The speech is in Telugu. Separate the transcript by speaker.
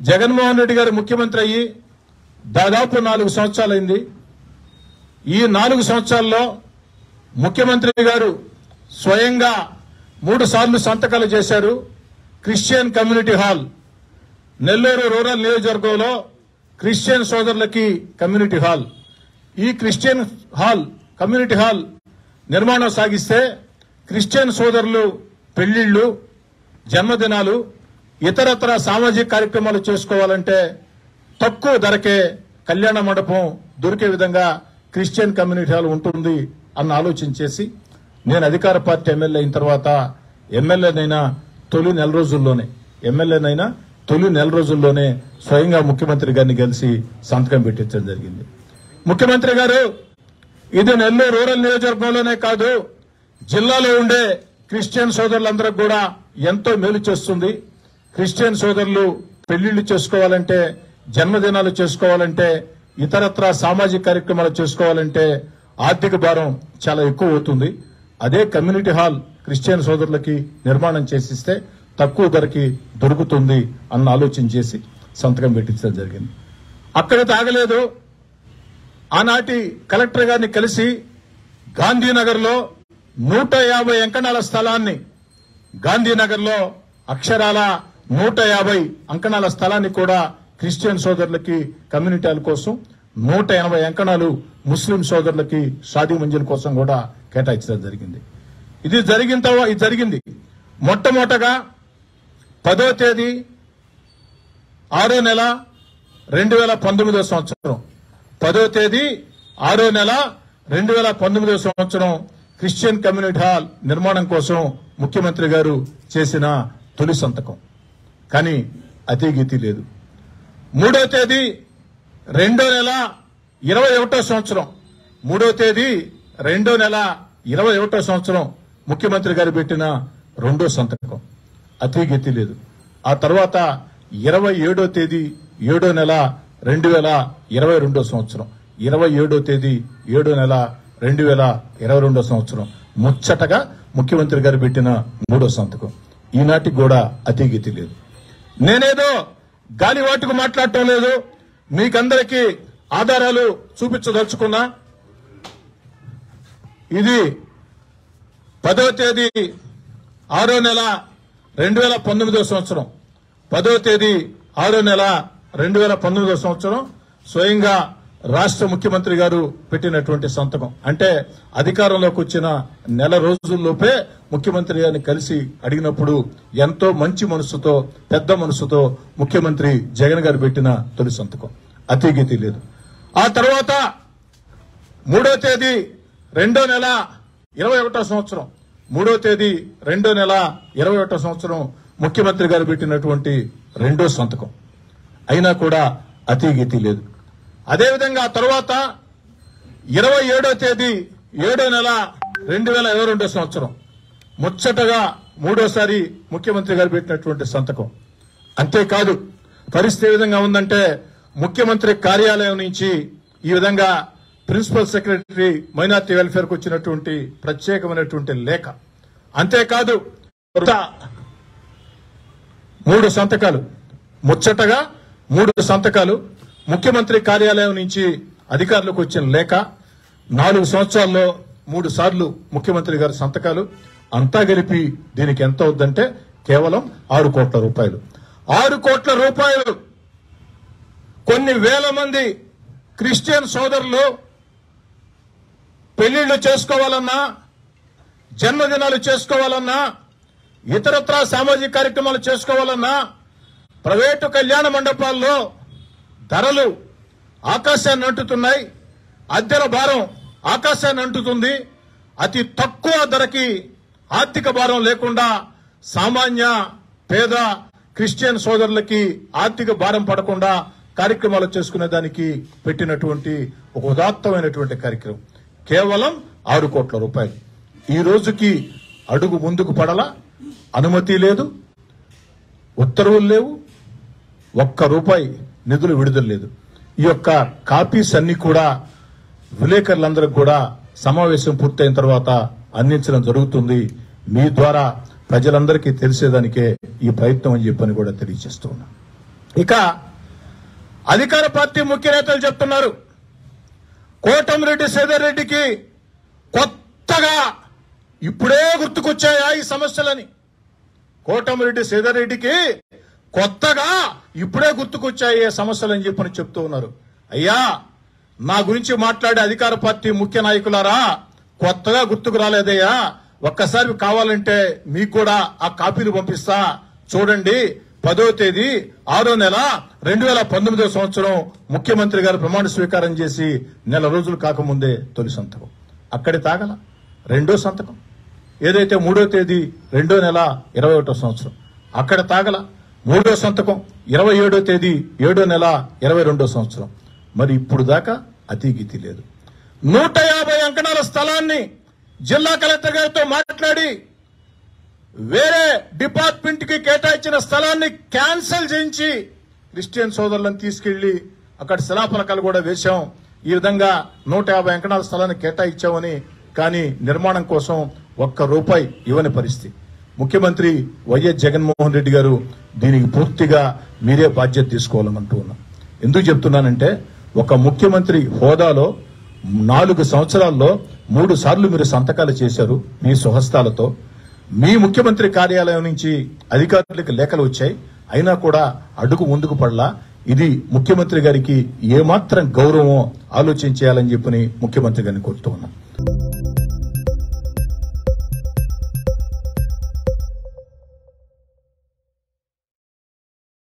Speaker 1: జగన్మోహన్ రెడ్డి గారు ముఖ్యమంత్రి అయ్యి దాదాపు నాలుగు సంవత్సరాలైంది ఈ నాలుగు సంవత్సరాల్లో ముఖ్యమంత్రి గారు స్వయంగా మూడు సార్లు సంతకాలు చేశారు Christian community hall Nellore rural నియోజకవర్గంలో క్రిస్టియన్ సోదరులకి కమ్యూనిటీ హాల్ ఈ క్రిస్టియన్ హాల్ కమ్యూనిటీ హాల్ నిర్మాణం సాగిస్తే క్రిస్టియన్ సోదరులు పెళ్లిళ్లు జన్మదినాలు ఇతరత్ర సామాజిక కార్యక్రమాలు చేసుకోవాలంటే తక్కువ ధరకే కళ్యాణ మండపం దొరికే విధంగా క్రిస్టియన్ కమ్యూనిటీ హాల్ ఉంటుంది అన్న ఆలోచన చేసి నేను అధికార పార్టీ ఎమ్మెల్యే అయిన తర్వాత ఎమ్మెల్యేనైనా తొలి నెల రోజుల్లోనే ఎమ్మెల్యేనైనా తొలి నెల రోజుల్లోనే స్వయంగా ముఖ్యమంత్రి గారిని కలిసి సంతకం పెట్టించడం జరిగింది ముఖ్యమంత్రి గారు ఇది నెల్లూరు రూరల్ నియోజకవర్గంలోనే కాదు జిల్లాలో ఉండే క్రిస్టియన్ సోదరులందరికి కూడా ఎంతో మేలు చేస్తుంది క్రిస్టియన్ సోదరులు పెళ్లిళ్లు చేసుకోవాలంటే జన్మదినాలు చేసుకోవాలంటే ఇతరత్ర సామాజిక కార్యక్రమాలు చేసుకోవాలంటే ఆర్థిక భారం చాలా ఎక్కువ అవుతుంది అదే కమ్యూనిటీ హాల్ క్రిస్టియన్ సోదరులకి నిర్మాణం చేసిస్తే తక్కువ ధరకి దొరుకుతుంది అన్న ఆలోచన చేసి సంతకం పెట్టించడం జరిగింది అక్కడ తాగలేదు ఆనాటి కలెక్టర్ గారిని కలిసి గాంధీనగర్ లో నూట యాభై అంకణాల స్థలాన్ని గాంధీనగర్ లో అక్షరాల నూట యాభై అంకణాల స్థలాన్ని కూడా క్రిస్టియన్ సోదరులకి కమ్యూనిటీల కోసం నూట ఎనభై అంకణాలు ముస్లిం సోదరులకి షాదీ మంజిల్ కోసం కూడా కేటాయించడం జరిగింది ఇది జరిగిన తర్వా- ఇది జరిగింది మొట్టమొదటగా పదో తేదీ ఆరో నెల రెండు వేల పంతొమ్మిదో సంవత్సరం పదో తేదీ ఆరో నెల రెండు వేల పంతొమ్మిదో సంవత్సరం క్రిస్టియన్ కమ్యూనిటీ హాల్ నిర్మాణం కోసం ముఖ్యమంత్రి గారు చేసిన తొలి సంతకం కానీ అతి గతి లేదు మూడో తేదీ రెండో నెల ఇరవై ఒకటో సంవత్సరం మూడో తేదీ రెండో నెల ఇరవై ఒకటో సంవత్సరం ముఖ్యమంత్రి గారు పెట్టిన రెండో సంతకం అతి గతి లేదు ఆ తర్వాత ఇరవై ఏడో తేదీ ఏడో నెల రెండు వేల ఇరవై రెండో సంవత్సరం ఇరవై ఏడో తేదీ ఏడో నెల రెండు వేల ఇరవై రెండో సంవత్సరం ముచ్చటగా ముఖ్యమంత్రి గారు పెట్టిన మూడో సంతకం ఈనాటికి కూడా అతి గతి లేదు నేనేదో గాలివాటుకు మాట్లాడటం లేదు మీకందరికీ ఆధారాలు చూపించదలుచుకున్నా ఇది పదో తేదీ ఆరో నెల రెండు వేల పంతొమ్మిదో సంవత్సరం పదో తేదీ ఆరో నెల రెండు వేల పంతొమ్మిదో సంవత్సరం స్వయంగా రాష్ట్ర ముఖ్యమంత్రి గారు పెట్టినటువంటి సంతకం అంటే అధికారంలోకి వచ్చిన నెల రోజుల్లోపే ముఖ్యమంత్రి గారిని కలిసి అడిగినప్పుడు ఎంతో మంచి మనసుతో పెద్ద మనసుతో ముఖ్యమంత్రి జగన్ గారు పెట్టిన తొలి సంతకం అతిగతి లేదు ఆ తర్వాత మూడో తేదీ రెండో నెల ఇరవై ఒకటో సంవత్సరం మూడో తేదీ రెండో నెల ఇరవై ఒకటో సంవత్సరం ముఖ్యమంత్రి గారు పెట్టినటువంటి రెండో సంతకం అయినా కూడా అతి గతి లేదు అదేవిధంగా ఆ తర్వాత ఇరవై ఏడో తేదీ ఏడో నెల రెండు వేల ఇరవై రెండో సంవత్సరం ముచ్చటగా మూడోసారి ముఖ్యమంత్రి గారు పెట్టినటువంటి సంతకం అంతేకాదు పరిస్థితి ఏ విధంగా ఉందంటే ముఖ్యమంత్రి కార్యాలయం నుంచి ఈ విధంగా ప్రిన్సిపల్ సెక్రటరీ మైనార్టీ వెల్ఫేర్ కు వచ్చినటువంటి ప్రత్యేకమైనటువంటి లేఖ అంతేకాదు కొత్త మూడు సంతకాలు ముచ్చటగా మూడు సంతకాలు ముఖ్యమంత్రి కార్యాలయం నుంచి అధికారులకు వచ్చిన లేఖ నాలుగు సంవత్సరాల్లో మూడు సార్లు ముఖ్యమంత్రి గారి సంతకాలు అంతా కలిపి దీనికి ఎంత అవుద్దంటే కేవలం ఆరు కోట్ల రూపాయలు ఆరు కోట్ల రూపాయలు కొన్ని వేల మంది క్రిస్టియన్ సోదరులు పెళ్లిళ్లు చేసుకోవాలన్నా జన్మదినాలు చేసుకోవాలన్నా ఇతరత్ర సామాజిక కార్యక్రమాలు చేసుకోవాలన్నా ప్రైవేటు కళ్యాణ మండపాల్లో ధరలు ఆకాశాన్ని అంటుతున్నాయి అద్దెల భారం ఆకాశాన్ని అంటుతుంది అతి తక్కువ ధరకి ఆర్థిక భారం లేకుండా సామాన్య పేద క్రిస్టియన్ సోదరులకి ఆర్థిక భారం పడకుండా కార్యక్రమాలు చేసుకునే దానికి పెట్టినటువంటి ఒక ఉదాత్తమైనటువంటి కార్యక్రమం కేవలం ఆరు కోట్ల రూపాయలు ఈ రోజుకి అడుగు ముందుకు పడలా అనుమతి లేదు ఉత్తర్వులు లేవు ఒక్క రూపాయి నిధులు విడుదల లేదు ఈ యొక్క కాపీస్ అన్ని కూడా విలేకరులందరికి కూడా సమావేశం పూర్తయిన తర్వాత అందించడం జరుగుతుంది మీ ద్వారా ప్రజలందరికీ తెలిసేదానికే ఈ ప్రయత్నం అని చెప్పని కూడా తెలియజేస్తూ ఉన్నా ఇక అధికార పార్టీ ముఖ్య నేతలు చెప్తున్నారు కోటమిరెడ్డి శ్రీధర్ రెడ్డికి కొత్తగా ఇప్పుడే గుర్తుకొచ్చాయా ఈ సమస్యలని కోటమిరెడ్డి శ్రీధర్ రెడ్డికి కొత్తగా ఇప్పుడే గుర్తుకొచ్చాయి ఈ సమస్యలని చెప్పని చెప్తూ ఉన్నారు అయ్యా నా గురించి మాట్లాడే అధికార పార్టీ ముఖ్య నాయకులారా కొత్తగా గుర్తుకు రాలేదయ్యా ఒక్కసారి కావాలంటే మీకు కూడా ఆ కాపీలు పంపిస్తా చూడండి పదో తేదీ ఆరో నెల రెండు వేల పంతొమ్మిదో సంవత్సరం ముఖ్యమంత్రి గారు ప్రమాణ స్వీకారం చేసి నెల రోజులు కాకముందే తొలి సంతకం అక్కడి తాగల రెండో సంతకం ఏదైతే మూడో తేదీ రెండో నెల ఇరవై ఒకటో సంవత్సరం అక్కడ తాగల మూడో సంతకం ఇరవై ఏడో తేదీ ఏడో నెల ఇరవై రెండో సంవత్సరం మరి ఇప్పుడు దాకా అతిగీతి లేదు నూట యాభై అంకణాల స్థలాన్ని జిల్లా కలెక్టర్ గారితో మాట్లాడి వేరే డిపార్ట్మెంట్ కి కేటాయించిన స్థలాన్ని క్యాన్సిల్ చేయించి క్రిస్టియన్ సోదరులను తీసుకెళ్లి అక్కడ శిలాఫలకాలు కూడా వేశాం ఈ విధంగా నూట యాభై అంకణాల స్థలాన్ని కేటాయించామని కానీ నిర్మాణం కోసం ఒక్క రూపాయి ఇవ్వని పరిస్థితి ముఖ్యమంత్రి వైఎస్ జగన్మోహన్ రెడ్డి గారు దీనికి పూర్తిగా మీరే బాధ్యత తీసుకోవాలని అంటూ ఉన్నాం ఎందుకు చెప్తున్నానంటే ఒక ముఖ్యమంత్రి హోదాలో నాలుగు సంవత్సరాల్లో మూడు సార్లు మీరు సంతకాలు చేశారు మీ స్వహస్తాలతో మీ ముఖ్యమంత్రి కార్యాలయం నుంచి అధికారులకు లేఖలు వచ్చాయి అయినా కూడా అడుగు ముందుకు పడలా ఇది ముఖ్యమంత్రి గారికి ఏమాత్రం గౌరవం ఆలోచించేయాలని చెప్పని ముఖ్యమంత్రి గారిని కోరుతూ ఉన్నాం